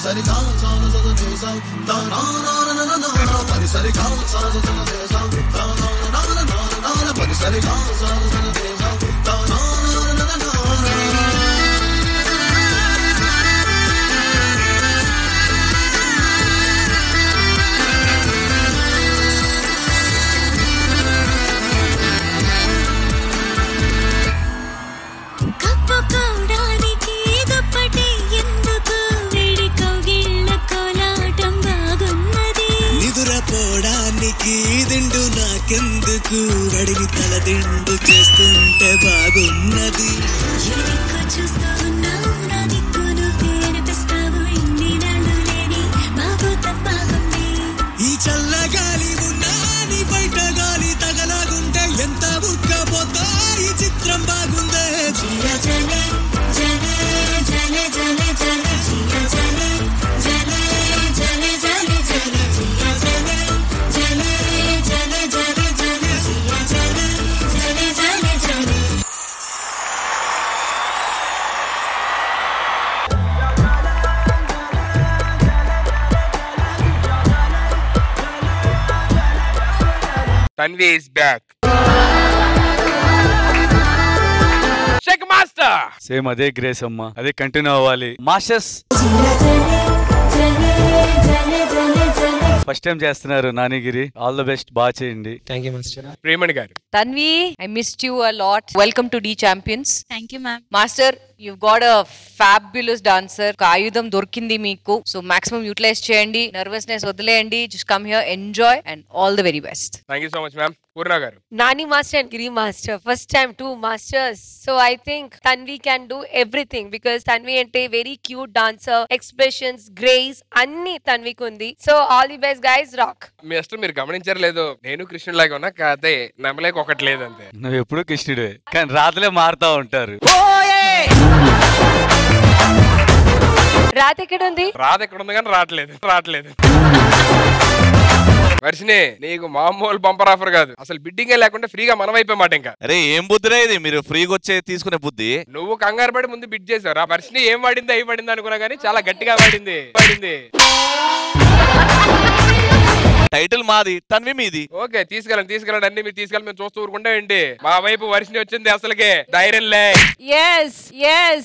కప్పుకోవడానికి దుప్పటి ఎందుకు వేడి కౌగిళ్ళ కోలాటం బాగున్నది నిదురపోవడానికి దిండు నాకెందుకు వడిని తల దిండు చేస్తుంటే బాగున్నది ఎదిక్కు చూస్తూ ఉన్నావు నా దిక్కు నువ్వే అనిపిస్తావు ఇన్ని నాళ్ళు లేని బాగోతం బాగుంది ఈ చల్ల గాలి ఉన్నా నీ బయట గాలి తగలాగుంటే ఎంత ఉక్కపోతా ఈ చిత్రం బాగుందే జియా జలే జలే జలే జలే జలే జియా జలే జలే జలే జలే జలే జియా జలే జలే జలే జలే జలే జియా జలే జలే జలే జలే Tanvi is back Shaik master same అదే గ్రేస్ అమ్మా అదే కంటిన్యూ అవ్వాలి మాస్టర్స్ ఫస్ట్ టైం చేస్తున్నారు నానిగిరి ఆల్ ద బెస్ట్ బాగా చేయండి థ్యాంక్ యూ మాస్టర్ ప్రేమణి గారు Tanvi, I missed you a lot. Welcome to D Champions. Thank you ma'am master you've got a fabulous dancer ఒక ఆయుధం దొరికింది మీకు సో మాక్సిమం యూటిలైజ్ చేయండి nervousness వదిలేయండి just come here enjoy and all the very best thank you so much ma'am Purna garu Nani master and Giri master. First time two masters. So I think Tanvi can do everything because Tanvi ante very cute dancer, expressions, grace, అన్ని Tanvi kundi. So all the best guys, rock. మీ అసలు మీరు గమనించారు లేదు నేను కృష్ణులాగా ఉన్నా కాదే నమ్మలేక ఒకటి లేదంతే నువ్వు ఎప్పుడు కృష్ణుడే కానీ రాత్రులే మారుతా ఉంటారు రాత్ ఎక్కడ ఉంది రాదు ఎక్కడ ఉంది కానీ రావట్లేదు రావట్లేదు వర్షిని నీకు మామూలు బంపర్ ఆఫర్ కాదు అసలు బిడ్డింగే లేకుండా ఫ్రీగా మనం అయిపోయామాట ఇంకా అరే ఏం బుద్ధిరా ఇది మీరు ఫ్రీగా వచ్చే తీసుకునే బుద్ధి నువ్వు కంగారు పడి ముందు బిడ్ చేసావు ఆ వర్షిని ఏం వాడింది అయి పడింది అనుకున్నా కానీ చాలా గట్టిగా వాడింది వాడింది టైటిల్ మాది తన్వి మీది ఓకే తీసుకెళ్ళండి తీసుకెళ్ళండి అన్ని మీరు తీసుకెళ్ళి మేము చూస్తూ ఊరుకుంటా ఏంటి మా వైపు వర్షిని వచ్చింది అసలుకే ధైర్యం లే Yes, yes.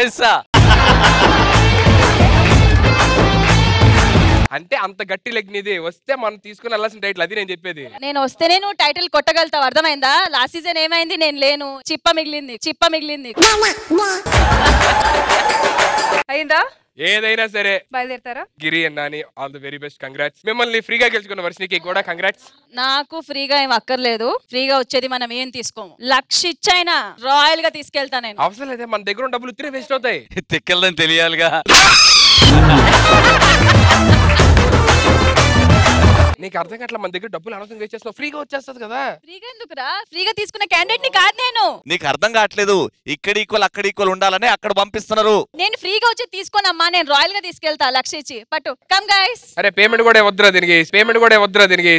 అంటే అంత గట్టి లెగ్ నీది వస్తే మనం తీసుకుని వెళ్ళాల్సిన టైటిల్ అది నేను చెప్పేది నేను వస్తేనే నువ్వు టైటిల్ కొట్టగలుగుతావు అర్థమైందా లాస్ట్ సీజన్ ఏమైంది నేను లేను చిప్ప మిగిలింది చిప్ప మిగిలింది అయిందా ఏదైనా సరే బయలుదేరతారా గిరి అన్నాని all the very best congrats మిమ్మల్ని ఫ్రీగా గెలుచుకున్న వర్షినికి కూడా కంగ్రాట్స్ నాకు ఫ్రీగా ఏం అక్కర్లేదు ఫ్రీగా వచ్చేది మనం ఏం తీసుకోము లక్ష ఇచ్చైనా రాయల్ గా తీసుకెళ్తా నేను అవసరం లేదే మన దగ్గర ఉన్న డబ్బులు ఇతనే వేస్ట్ అవుతాయి తిక్కల్దని తెలియాలిగా నీకు అర్థం కావట్లే మన దగ్గర డబ్బులు అనవసరం వేస్ట్ చేస్తున్నావు ఫ్రీగా వచ్చేస్తుంది కదా ఫ్రీగా ఎందుకురా ఫ్రీగా తీసుకున్న క్యాండిడేట్ ని కాదు నేను నీకు అర్థం కావట్లేదు ఇక్కడ ఈక్వల్ అక్కడ ఈక్వల్ ఉండాలని అక్కడ పంపిస్తున్నారు నేను ఫ్రీగా వచ్చి తీసుకోనమ్మా నేను రాయల్ గా తీసుకెళ్తా లక్ష ఇచ్చి పట్టు కమ్ గైస్ అరే పేమెంట్ కూడా వద్దురా దీనికి పేమెంట్ కూడా వద్దురా దీనికి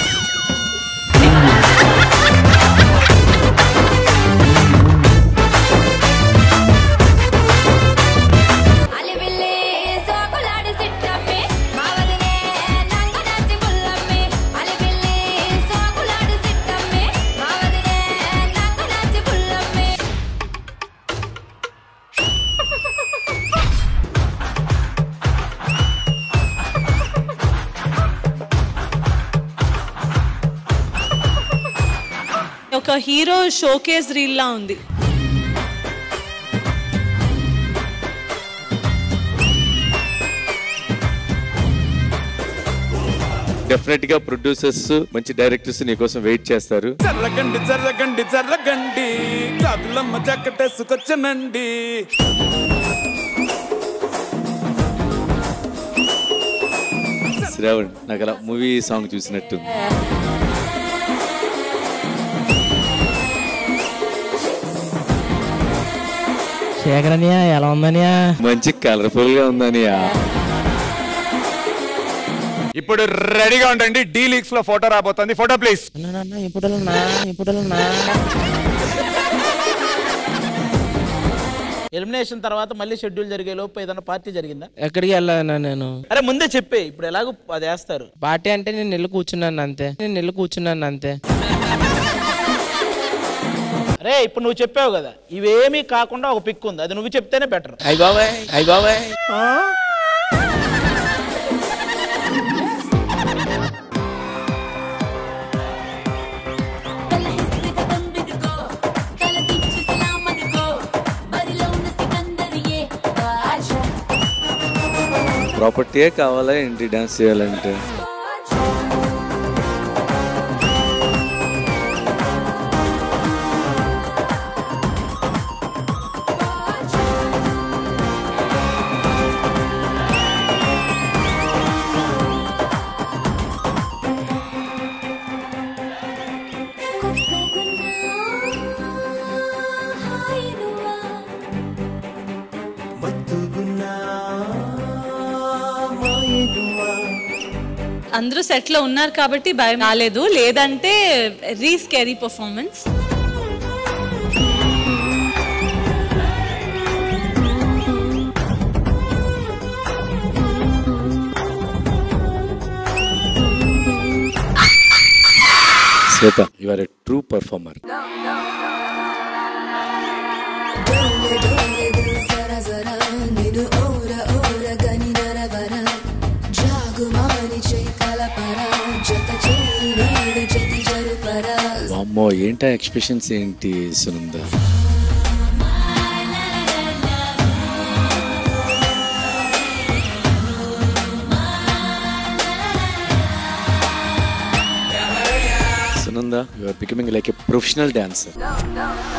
అలివిల్లి సోకులాడి సిట్టమ్మి మావదినే నంగు నచ్చి పుల్లమ్మి అలివిల్లి సోకులాడి సిట్టమ్మి మావదినే నంగు నచ్చి పుల్లమ్మి ఒక హీరో షోకేస్ రీల్ లా ఉంది డెఫినెట్ గా ప్రొడ్యూసర్స్ మంచి డైరెక్టర్స్ నీకోసం వెయిట్ చేస్తారు జర్రగండి జర్రగండి జర్రగండి జాబిలమ్మ జక్కటేసుకొచ్చనండి శ్రావణ్ నాకు అలా మూవీ సాంగ్ చూసినట్టు శేఖర్ అనియా ఎలా ఉందనియా మంచి కలర్ఫుల్ గా ఉందని ఇప్పుడు రెడీగా ఉండండి డీ లీగ్స్ లో ఫోటో రాబోతుంది ఫోటో ప్లీజ్ ఇప్పుడు ఇప్పుడు ఎలిమినేషన్ తర్వాత మళ్ళీ షెడ్యూల్ జరిగే లోపు ఏదైనా పార్టీ జరిగిందా ఎక్కడికి వెళ్ళానా నేను అరే ముందే చెప్పే ఇప్పుడు ఎలాగో అది వేస్తారు పార్టీ అంటే నేను వెళ్ళి కూర్చున్నాను అంతే నేను వెళ్ళి కూర్చున్నాను అంతే అరే ఇప్పుడు నువ్వు చెప్పావు కదా ఇవేమీ కాకుండా ఒక పిక్ ఉంది అది నువ్వు చెప్తేనే బెటర్ అయ్యి బాబాయ్ అయ్యి బాబాయ్ ప్రాపర్టీయే కావాలా ఏంటి డాన్స్ చేయాలంటే అందరూ సెట్ లో ఉన్నారు కాబట్టి భయం రాలేదు లేదంటే రీ scary performance Shweta you are a true performer వామ్మో ఏంటా ఎక్స్ప్రెషన్స్ ఏంటి Sunanda Sunanda you are becoming like a professional dancer